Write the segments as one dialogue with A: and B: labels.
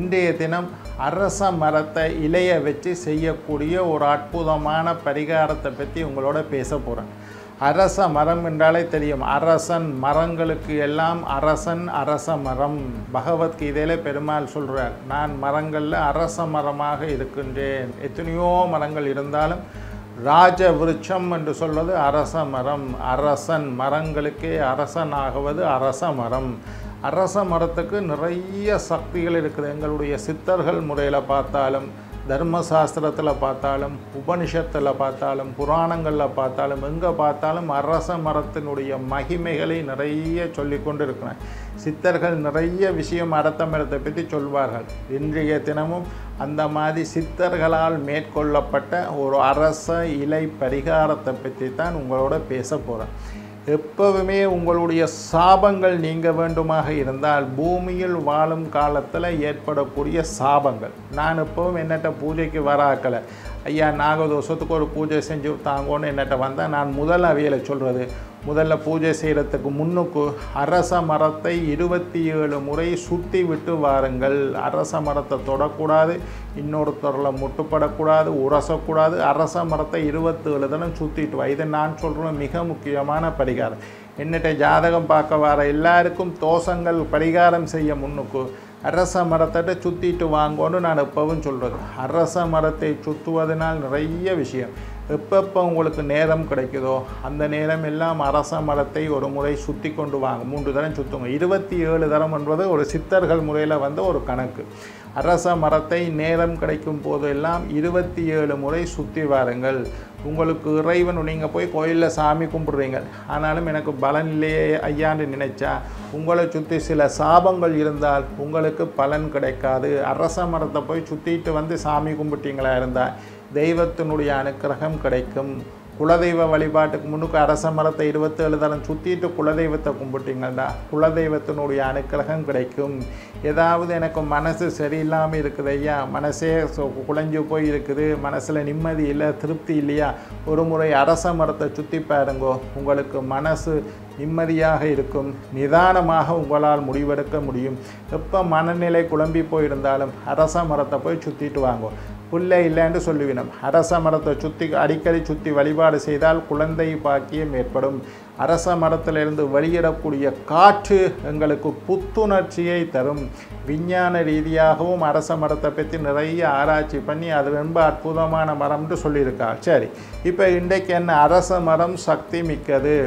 A: இன்றைய தினம் அரச மரத்தை இலைய வச்சு செய்யக்கூடிய ஒரு அற்புதமான பரிகாரத்தை பற்றி உங்களோட பேச போகிறேன் அரச மரம் என்றாலே தெரியும் அரசன் மரங்களுக்கு எல்லாம் அரசன் அரச மரம் பகவத்கீதையில பெருமாள் சொல்கிறார் நான் மரங்களில் அரச மரமாக இருக்கின்றேன் எத்தனையோ மரங்கள் இருந்தாலும் ராஜ விருட்சம் என்று சொல்வது அரச மரம் அரசன் மரங்களுக்கே அரசனாகுவது அரச மரம் அரச மரத்துக்கு நிறைய சக்திகள் இருக்குது எங்களுடைய சித்தர்கள் முறையில் பார்த்தாலும் தர்மசாஸ்திரத்தில் பார்த்தாலும் உபனிஷத்தில் பார்த்தாலும் புராணங்களில் பார்த்தாலும் எங்கே பார்த்தாலும் அரச மரத்தினுடைய மகிமைகளை நிறைய சொல்லி கொண்டு இருக்கிறேன் சித்தர்கள் நிறைய விஷயம் அரச மரத்தை பற்றி சொல்வார்கள் இன்றைய தினமும் அந்த மாதிரி சித்தர்களால் மேற்கொள்ளப்பட்ட ஒரு அரச இலை பரிகாரத்தை பற்றி தான் உங்களோட பேச போகிறேன் எப்பவுமே உங்களுடைய சாபங்கள் நீங்க வேண்டுமாக இருந்தால் பூமியில் வாழும் காலத்தில் ஏற்படக்கூடிய சாபங்கள் நான் எப்பவும் என்னட்ட பூஜைக்கு வராக்கலை ஐயா நாகதோஷத்துக்கு ஒரு பூஜை செஞ்சு தாங்கோன்னு என்னட்ட வந்தால் நான் முதல் அவையில் சொல்கிறது முதல்ல பூஜை செய்கிறதுக்கு முன்னுக்கு அரச மரத்தை இருபத்தி ஏழு முறை சுற்றி விட்டு வாருங்கள் அரச மரத்தை தொடக்கூடாது இன்னொருத்தரில் முட்டுப்படக்கூடாது உரசக்கூடாது அரச மரத்தை இருபத்தேழு தினம் சுற்றிட்டு வா இது நான் சொல்கிற மிக முக்கியமான பரிகாரம் என்னட்ட ஜாதகம் பார்க்க வர எல்லாருக்கும் தோஷங்கள் பரிகாரம் செய்ய முன்னுக்கு அரச மரத்தை சுற்றிட்டு வாங்கோன்னு நான் எப்பவும் சொல்கிறது அரச மரத்தை சுற்றுவதனால் நிறைய விஷயம் எப்பப்போ உங்களுக்கு நேரம் கிடைக்குதோ அந்த நேரம் எல்லாம் அரச மரத்தை ஒரு முறை சுற்றி கொண்டு வாங்க மூன்று தரம் சுற்றுங்க இருபத்தி ஏழு தரம் என்பது ஒரு சித்தர்கள் முறையில் வந்த ஒரு கணக்கு அரச மரத்தை நேரம் கிடைக்கும் போதெல்லாம் இருபத்தி ஏழு முறை சுற்றி வாருங்கள் உங்களுக்கு இறைவன் நீங்கள் போய் கோயிலில் சாமி கும்பிடுறீங்க ஆனாலும் எனக்கு பலன் இல்லையே ஐயான்னு நினைச்சா உங்களை சுற்றி சில சாபங்கள் இருந்தால் உங்களுக்கு பலன் கிடைக்காது அரச மரத்தை போய் சுற்றிட்டு வந்து சாமி கும்பிட்டீங்களா இருந்தால் தெய்வத்தினுடைய அனுக்கிரகம் கிடைக்கும் குலதெய்வ வழிபாட்டுக்கு முன்னுக்கு அரச மரத்தை இருபத்தேழு தரம் சுற்றிட்டு குலதெய்வத்தை கும்பிட்டீங்கன்னா குலதெய்வத்தினுடைய அனுக்கிரகம் கிடைக்கும் ஏதாவது எனக்கு மனசு சரியில்லாமல் இருக்குது ஐயா மனசே சொ- குழஞ்சு போய் இருக்குது மனசில் நிம்மதி இல்லை திருப்தி இல்லையா ஒரு முறை அரச மரத்தை சுற்றி பாருங்கோ உங்களுக்கு மனசு நிம்மதியாக இருக்கும் நிதானமாக உங்களால் முடிவெடுக்க முடியும் எப்போ மனநிலை குழம்பி போயிருந்தாலும் அரச மரத்தை போய் சுற்றிட்டு வாங்கோ புல்லை இல்லைன்னு சொல்லுவினோம் அரச மரத்தை சுற்றி அடிக்கடி சுற்றி வழிபாடு செய்தால் குழந்தை பாக்கியம் ஏற்படும் அரச மரத்திலிருந்து வெளியிடக்கூடிய காற்று எங்களுக்கு புத்துணர்ச்சியை தரும் விஞ்ஞான ரீதியாகவும் அரச மரத்தை பற்றி நிறைய ஆராய்ச்சி பண்ணி அது ரொம்ப அற்புதமான மரம்னு சொல்லியிருக்கா சரி இப்போ இன்றைக்கு என்ன அரச மரம் சக்தி மிக்கது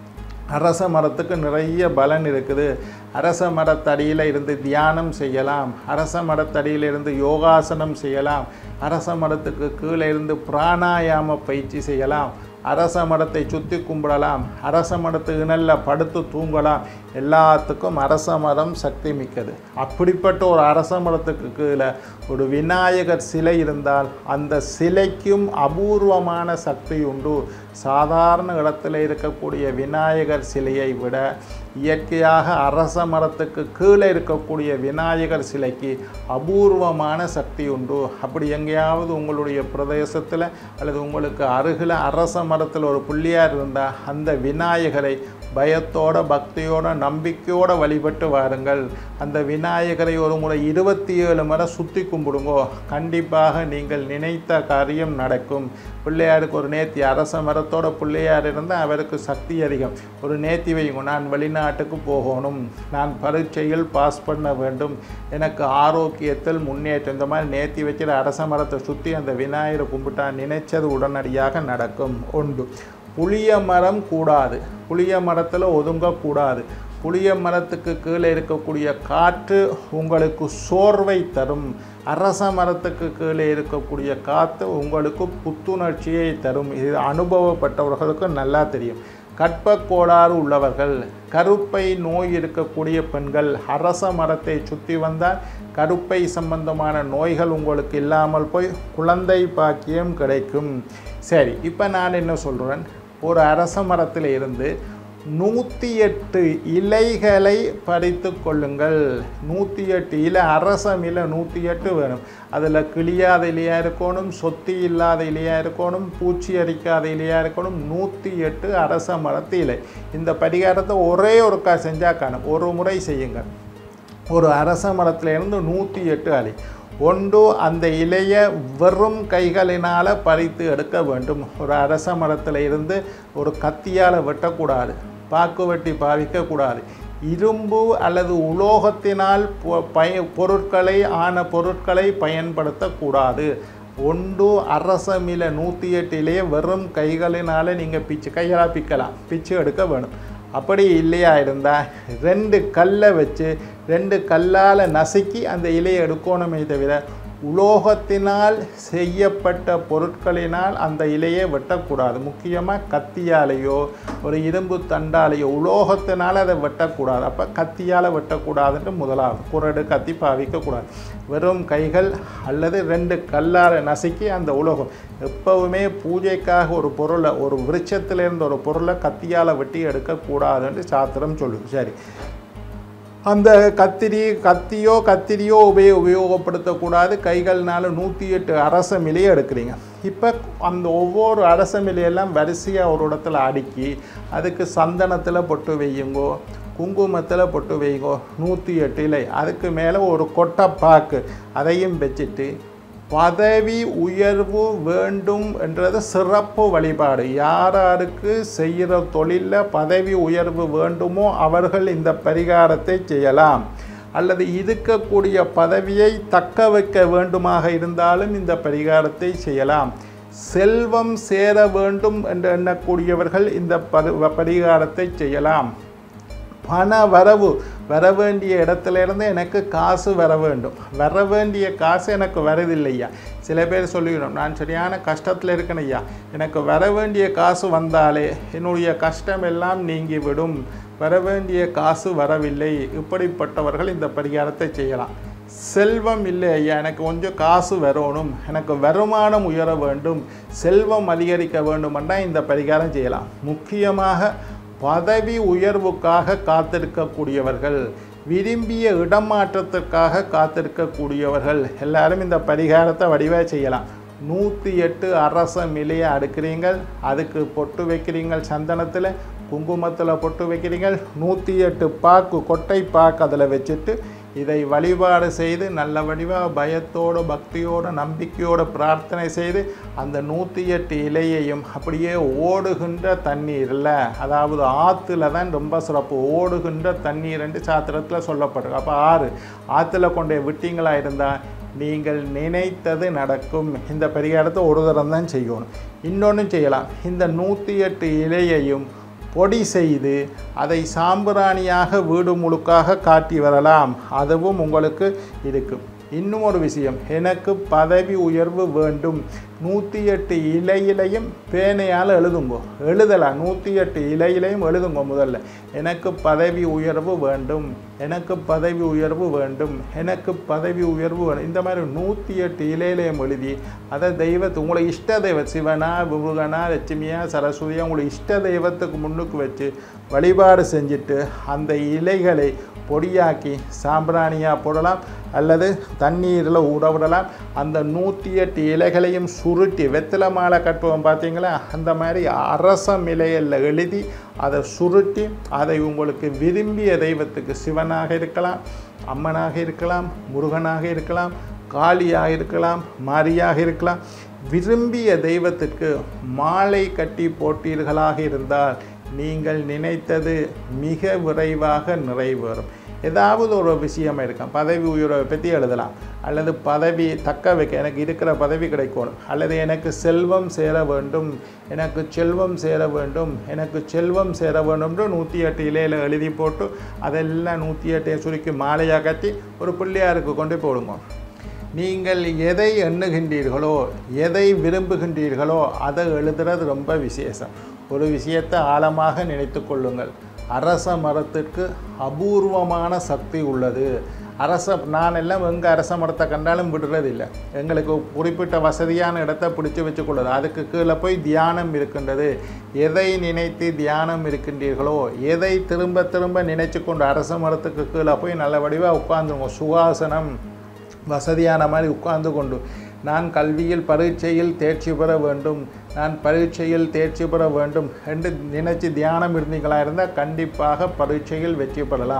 A: அரச மரத்துக்கு நிறைய பலன் இருக்குது அரச மரத்தடியில் இருந்து தியானம் செய்யலாம் அரச மரத்தடியில் இருந்து யோகாசனம் செய்யலாம் அரச மரத்துக்கு கீழே இருந்து பிராணாயாம பயிற்சி செய்யலாம் அரச மரத்தை சுற்றி கும்பிடலாம் அரச மரத்து இணலில் படுத்து தூங்கலாம் எல்லாத்துக்கும் அரச மரம் சக்தி மிக்கது அப்படிப்பட்ட ஒரு அரச மரத்துக்கு கீழே ஒரு விநாயகர் சிலை இருந்தால் அந்த சிலைக்கும் அபூர்வமான சக்தி உண்டு சாதாரண இடத்துல இருக்கக்கூடிய விநாயகர் சிலையை விட இயற்கையாக அரச மரத்துக்கு கீழே இருக்கக்கூடிய விநாயகர் சிலைக்கு அபூர்வமான சக்தி உண்டு அப்படி எங்கேயாவது உங்களுடைய பிரதேசத்தில் அல்லது உங்களுக்கு அருகில் அரச மரத்தில் ஒரு புள்ளியார் இருந்தால் அந்த விநாயகரை பயத்தோட பக்தியோட நம்பிக்கையோட வழிபட்டு வாருங்கள் அந்த விநாயகரை ஒரு முறை இருபத்தி ஏழு முறை சுற்றி கும்பிடுங்கோ கண்டிப்பாக நீங்கள் நினைத்த காரியம் நடக்கும் பிள்ளையாருக்கு ஒரு நேர்த்தி அரச மரத்தோட பிள்ளையார் இருந்தால் அவருக்கு சக்தி அதிகம் ஒரு நேர்த்தி வைங்க நான் வெளிநாட்டுக்கு போகணும் நான் பரீட்சையில் பாஸ் பண்ண வேண்டும் எனக்கு ஆரோக்கியத்தில் முன்னேற்றம் இந்த மாதிரி நேர்த்தி வச்சுட்டு அரச மரத்தை சுற்றி அந்த விநாயகரை கும்பிட்டா நினைச்சது உடனடியாக நடக்கும் உண்டு புளிய மரம் கூடாது புளிய மரத்தில் ஒதுங்கக்கூடாது புளிய மரத்துக்கு கீழே இருக்கக்கூடிய காற்று உங்களுக்கு சோர்வை தரும் அரச மரத்துக்கு கீழே இருக்கக்கூடிய காற்று உங்களுக்கு புத்துணர்ச்சியை தரும் இது அனுபவப்பட்டவர்களுக்கு நல்லா தெரியும் கற்ப கோளாறு உள்ளவர்கள் கருப்பை நோய் இருக்கக்கூடிய பெண்கள் அரச மரத்தை சுற்றி வந்தால் கருப்பை சம்பந்தமான நோய்கள் உங்களுக்கு இல்லாமல் போய் குழந்தை பாக்கியம் கிடைக்கும் சரி இப்போ நான் என்ன சொல்கிறேன் ஒரு அரச மரத்தில் இருந்து நூற்றி எட்டு இலைகளை பறித்து கொள்ளுங்கள் நூற்றி எட்டு இலை அரசம் இலை நூற்றி எட்டு வேணும் அதில் கிளியாத இலையாக இருக்கணும் சொத்தி இல்லாத இலையாக இருக்கணும் பூச்சி அரிக்காத இலையாக இருக்கணும் நூற்றி எட்டு அரச மரத்து இலை இந்த பரிகாரத்தை ஒரே ஒருக்கா செஞ்சால் காணும் ஒரு முறை செய்யுங்கள் ஒரு அரச மரத்திலிருந்து நூற்றி எட்டு அடி ஒன்று அந்த இலையை வெறும் கைகளினால் பறித்து எடுக்க வேண்டும் ஒரு அரச மரத்தில் இருந்து ஒரு கத்தியால் வெட்டக்கூடாது பாக்கு வெட்டி பாவிக்கக்கூடாது இரும்பு அல்லது உலோகத்தினால் பொ- பய பொருட்களை ஆன பொருட்களை பயன்படுத்தக்கூடாது ஒன்று அரசமில நூற்றி எட்டிலே வெறும் கைகளினால் நீங்கள் பிச்சு கையால் பிக்கலாம் பிச்சு எடுக்க வேணும் அப்படி இல்லையா இருந்தால் ரெண்டு கல்லை வச்சு ரெண்டு கல்லால் நசுக்கி அந்த இலையை எடுக்கணுமே தவிர உலோகத்தினால் செய்யப்பட்ட பொருட்களினால் அந்த இலையை வெட்டக்கூடாது முக்கியமாக கத்தியாலேயோ ஒரு இரும்பு தண்டாலேயோ உலோகத்தினால் அதை வெட்டக்கூடாது அப்போ கத்தியால் வெட்டக்கூடாதுன்ட்டு முதலாவது குரடு கத்தி பாவிக்கக்கூடாது வெறும் கைகள் அல்லது ரெண்டு கல்லால் நசுக்கி அந்த உலோகம் எப்பவுமே பூஜைக்காக ஒரு பொருளை ஒரு விருட்சத்திலிருந்து ஒரு பொருளை கத்தியால் வெட்டி எடுக்கக்கூடாதுன்னு சாத்திரம் சொல்லுது சரி அந்த கத்திரி கத்தியோ கத்திரியோ உபயோ உபயோகப்படுத்தக்கூடாது கைகள்னால நூற்றி எட்டு அரசமிலையை எடுக்கிறீங்க இப்போ அந்த ஒவ்வொரு அரசமிலையெல்லாம் வரிசையாக ஒரு இடத்துல அடுக்கி அதுக்கு சந்தனத்தில் பொட்டு வையுங்கோ குங்குமத்தில் பொட்டு வைங்கோ நூற்றி எட்டு இலை அதுக்கு மேலே ஒரு கொட்டைப்பாக்கு அதையும் வச்சுட்டு பதவி உயர்வு வேண்டும் என்றது சிறப்பு வழிபாடு யார் யாருக்கு செய்கிற தொழிலில் பதவி உயர்வு வேண்டுமோ அவர்கள் இந்த பரிகாரத்தை செய்யலாம் அல்லது இருக்கக்கூடிய பதவியை தக்க வைக்க வேண்டுமாக இருந்தாலும் இந்த பரிகாரத்தை செய்யலாம் செல்வம் சேர வேண்டும் என்று எண்ணக்கூடியவர்கள் இந்த பரி பரிகாரத்தை செய்யலாம் பண வரவு வர வேண்டிய இடத்துல இருந்து எனக்கு காசு வர வேண்டும் வர வேண்டிய காசு எனக்கு வரதில்லையா சில பேர் சொல்லிவிடும் நான் சரியான கஷ்டத்தில் இருக்கேன் ஐயா எனக்கு வர வேண்டிய காசு வந்தாலே என்னுடைய கஷ்டம் எல்லாம் நீங்கிவிடும் வர வேண்டிய காசு வரவில்லை இப்படிப்பட்டவர்கள் இந்த பரிகாரத்தை செய்யலாம் செல்வம் இல்லை ஐயா எனக்கு கொஞ்சம் காசு வரணும் எனக்கு வருமானம் உயர வேண்டும் செல்வம் அதிகரிக்க வேண்டுமென்றா இந்த பரிகாரம் செய்யலாம் முக்கியமாக பதவி உயர்வுக்காக காத்திருக்கக்கூடியவர்கள் விரும்பிய இடமாற்றத்திற்காக காத்திருக்கக்கூடியவர்கள் எல்லாரும் இந்த பரிகாரத்தை வடிவாக செய்யலாம் நூற்றி எட்டு அரச மிலையை அடுக்கிறீங்கள் அதுக்கு பொட்டு வைக்கிறீங்கள் சந்தனத்தில் குங்குமத்தில் பொட்டு வைக்கிறீங்கள் நூற்றி எட்டு பாக்கு கொட்டை பாக்கு அதில் வச்சுட்டு இதை வழிபாடு செய்து நல்ல வடிவாக பயத்தோடு பக்தியோடு நம்பிக்கையோடு பிரார்த்தனை செய்து அந்த நூற்றி எட்டு இலையையும் அப்படியே ஓடுகின்ற தண்ணீரில் அதாவது ஆற்றுல தான் ரொம்ப சிறப்பு ஓடுகின்ற தண்ணீர் என்று சாத்திரத்தில் சொல்லப்பட்டிருக்கு அப்போ ஆறு ஆற்றுல கொண்டே விட்டீங்களா இருந்தால் நீங்கள் நினைத்தது நடக்கும் இந்த பரிகாரத்தை ஒரு தரம் தான் செய்யணும் இன்னொன்றும் செய்யலாம் இந்த நூற்றி எட்டு இலையையும் பொடி செய்து அதை சாம்பிராணியாக வீடு முழுக்காக காட்டி வரலாம் அதுவும் உங்களுக்கு இருக்கும் இன்னும் ஒரு விஷயம் எனக்கு பதவி உயர்வு வேண்டும் நூற்றி எட்டு இலையிலையும் பேனையால் எழுதுங்கோ எழுதலாம் நூற்றி எட்டு இலையிலையும் எழுதுங்கோ முதல்ல எனக்கு பதவி உயர்வு வேண்டும் எனக்கு பதவி உயர்வு வேண்டும் எனக்கு பதவி உயர்வு வேணும் இந்த மாதிரி நூற்றி எட்டு இலையிலையும் எழுதி அதை தெய்வத்து உங்களை இஷ்ட தெய்வம் சிவனா முருகனா லட்சுமியா சரஸ்வதியா உங்களை இஷ்ட தெய்வத்துக்கு முன்னுக்கு வச்சு வழிபாடு செஞ்சுட்டு அந்த இலைகளை பொடியாக்கி சாம்பிராணியாக போடலாம் அல்லது தண்ணீரில் ஊற விடலாம் அந்த நூற்றி எட்டு இலைகளையும் சுருட்டி வெத்தலை மாலை கட்டுவோம் பார்த்தீங்களா அந்த மாதிரி அரசம் இலையில் எழுதி அதை சுருட்டி அதை உங்களுக்கு விரும்பிய தெய்வத்துக்கு சிவனாக இருக்கலாம் அம்மனாக இருக்கலாம் முருகனாக இருக்கலாம் காளியாக இருக்கலாம் மாரியாக இருக்கலாம் விரும்பிய தெய்வத்திற்கு மாலை கட்டி போட்டீர்களாக இருந்தால் நீங்கள் நினைத்தது மிக விரைவாக நிறைவேறும் ஏதாவது ஒரு விஷயம் இருக்கும் பதவி உயர்வை பற்றி எழுதலாம் அல்லது பதவி தக்க வைக்க எனக்கு இருக்கிற பதவி கிடைக்கணும் அல்லது எனக்கு செல்வம் சேர வேண்டும் எனக்கு செல்வம் சேர வேண்டும் எனக்கு செல்வம் சேர வேண்டும்னு நூற்றி எட்டு இலையில் எழுதி போட்டு அதெல்லாம் நூற்றி எட்டையும் சுருக்கி மாலையாக கட்டி ஒரு பிள்ளையாருக்கு கொண்டு போடுங்க நீங்கள் எதை எண்ணுகின்றீர்களோ எதை விரும்புகின்றீர்களோ அதை எழுதுறது ரொம்ப விசேஷம் ஒரு விஷயத்தை ஆழமாக நினைத்து கொள்ளுங்கள் அரச மரத்திற்கு அபூர்வமான சக்தி உள்ளது அரச நான் எல்லாம் எங்கே அரச மரத்தை கண்டாலும் விடுறதில்லை எங்களுக்கு குறிப்பிட்ட வசதியான இடத்தை பிடிச்சி வச்சுக்கொள்ளுது அதுக்கு கீழே போய் தியானம் இருக்கின்றது எதை நினைத்து தியானம் இருக்கின்றீர்களோ எதை திரும்ப திரும்ப நினைச்சு கொண்டு அரச மரத்துக்கு கீழே போய் நல்ல வடிவாக உட்காந்துருங்க சுகாசனம் வசதியான மாதிரி உட்கார்ந்து கொண்டு நான் கல்வியில் பரீட்சையில் தேர்ச்சி பெற வேண்டும் நான் பரீட்சையில் தேர்ச்சி பெற வேண்டும் என்று நினைச்சு தியானம் இருந்தீங்களா இருந்தால் கண்டிப்பாக பரீட்சையில் வெற்றி பெறலாம்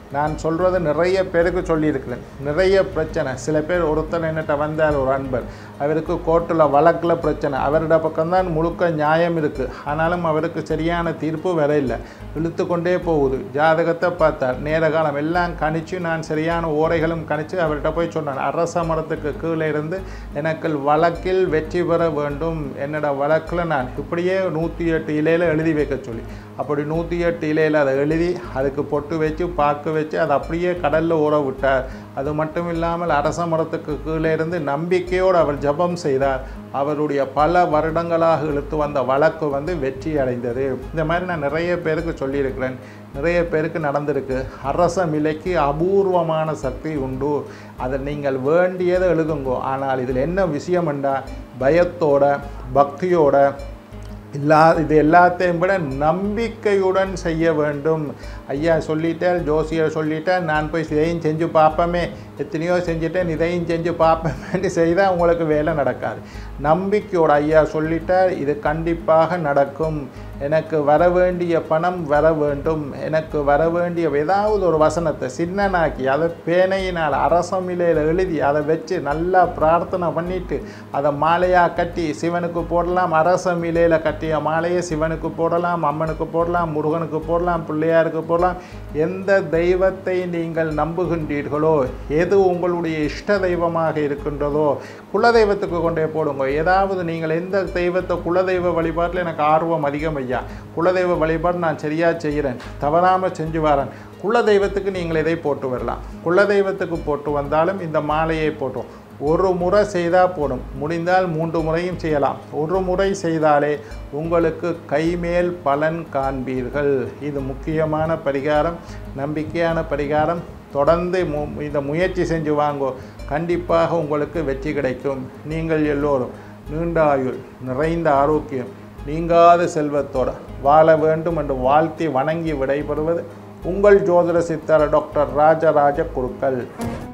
A: நான் சொல்கிறது நிறைய பேருக்கு சொல்லியிருக்கிறேன் நிறைய பிரச்சனை சில பேர் ஒருத்தர் என்னட்ட வந்தார் ஒரு அன்பர் அவருக்கு கோர்ட்டில் வழக்கில் பிரச்சனை அவரோட பக்கம்தான் முழுக்க நியாயம் இருக்குது ஆனாலும் அவருக்கு சரியான தீர்ப்பு வர இல்லை இழுத்து கொண்டே போகுது ஜாதகத்தை பார்த்தார் நேர காலம் எல்லாம் கணிச்சு நான் சரியான ஓரைகளும் கணிச்சு அவர்கிட்ட போய் சொன்னான் அரச மரத்துக்கு கீழே இருந்து எனக்கு வழக்கில் வெற்றி பெற வேண்டும் என்னோட வழக்கில் நான் இப்படியே நூற்றி எட்டு இலையில் எழுதி வைக்க சொல்லி அப்படி நூற்றி எட்டு இலையில் அதை எழுதி அதுக்கு பொட்டு வச்சு பாக்கு வச்சு அதை அப்படியே கடலில் ஊற விட்டார் அது மட்டும் இல்லாமல் அரச மரத்துக்கு கீழே இருந்து நம்பிக்கையோடு அவர் ஜெபம் செய்தார் அவருடைய பல வருடங்களாக இழுத்து வந்த வழக்கு வந்து வெற்றி அடைந்தது இந்த மாதிரி நான் நிறைய பேருக்கு சொல்லியிருக்கிறேன் நிறைய பேருக்கு நடந்திருக்கு அரச மிலைக்கு அபூர்வமான சக்தி உண்டு அதை நீங்கள் வேண்டியதை எழுதுங்கோ ஆனால் இதில் என்ன விஷயம் என்றால் பயத்தோட பக்தியோட எல்லா இது எல்லாத்தையும் விட நம்பிக்கையுடன் செய்ய வேண்டும் ஐயா சொல்லிட்டார் ஜோசியர் சொல்லிட்டார் நான் போய் இதையும் செஞ்சு பார்ப்போமே எத்தனையோ செஞ்சுட்டேன் இதையும் செஞ்சு பார்ப்பேன்னு செய்தால் உங்களுக்கு வேலை நடக்காது நம்பிக்கையோட ஐயா சொல்லிட்டார் இது கண்டிப்பாக நடக்கும் எனக்கு வர வேண்டிய பணம் வர வேண்டும் எனக்கு வர வேண்டிய ஏதாவது ஒரு வசனத்தை சின்னனாக்கி அதை பேனையினால் அரசமிலையில் எழுதி அதை வச்சு நல்லா பிரார்த்தனை பண்ணிட்டு அதை மாலையாக கட்டி சிவனுக்கு போடலாம் அரசமிலையில் கட்டிய மாலையை சிவனுக்கு போடலாம் அம்மனுக்கு போடலாம் முருகனுக்கு போடலாம் பிள்ளையாருக்கு போடலாம் எந்த தெய்வத்தை நீங்கள் நம்புகின்றீர்களோ எது உங்களுடைய இஷ்ட தெய்வமாக இருக்கின்றதோ குலதெய்வத்துக்கு கொண்டே போடுங்க ஏதாவது நீங்கள் எந்த தெய்வத்தை குலதெய்வ வழிபாட்டில் எனக்கு ஆர்வம் அதிகம் ஐயா குலதெய்வ வழிபாடு நான் சரியாக செய்கிறேன் தவறாமல் செஞ்சு வரேன் குலதெய்வத்துக்கு நீங்கள் இதை போட்டு வரலாம் குலதெய்வத்துக்கு போட்டு வந்தாலும் இந்த மாலையை போட்டோம் ஒரு முறை செய்தால் போடும் முடிந்தால் மூன்று முறையும் செய்யலாம் ஒரு முறை செய்தாலே உங்களுக்கு கைமேல் பலன் காண்பீர்கள் இது முக்கியமான பரிகாரம் நம்பிக்கையான பரிகாரம் தொடர்ந்து மு இந்த முயற்சி செஞ்சு வாங்கோ கண்டிப்பாக உங்களுக்கு வெற்றி கிடைக்கும் நீங்கள் எல்லோரும் நீண்ட ஆயுள் நிறைந்த ஆரோக்கியம் நீங்காத செல்வத்தோட வாழ வேண்டும் என்று வாழ்த்தி வணங்கி விடைபெறுவது உங்கள் ஜோதிட சித்தர் டாக்டர் ராஜராஜ குருக்கள்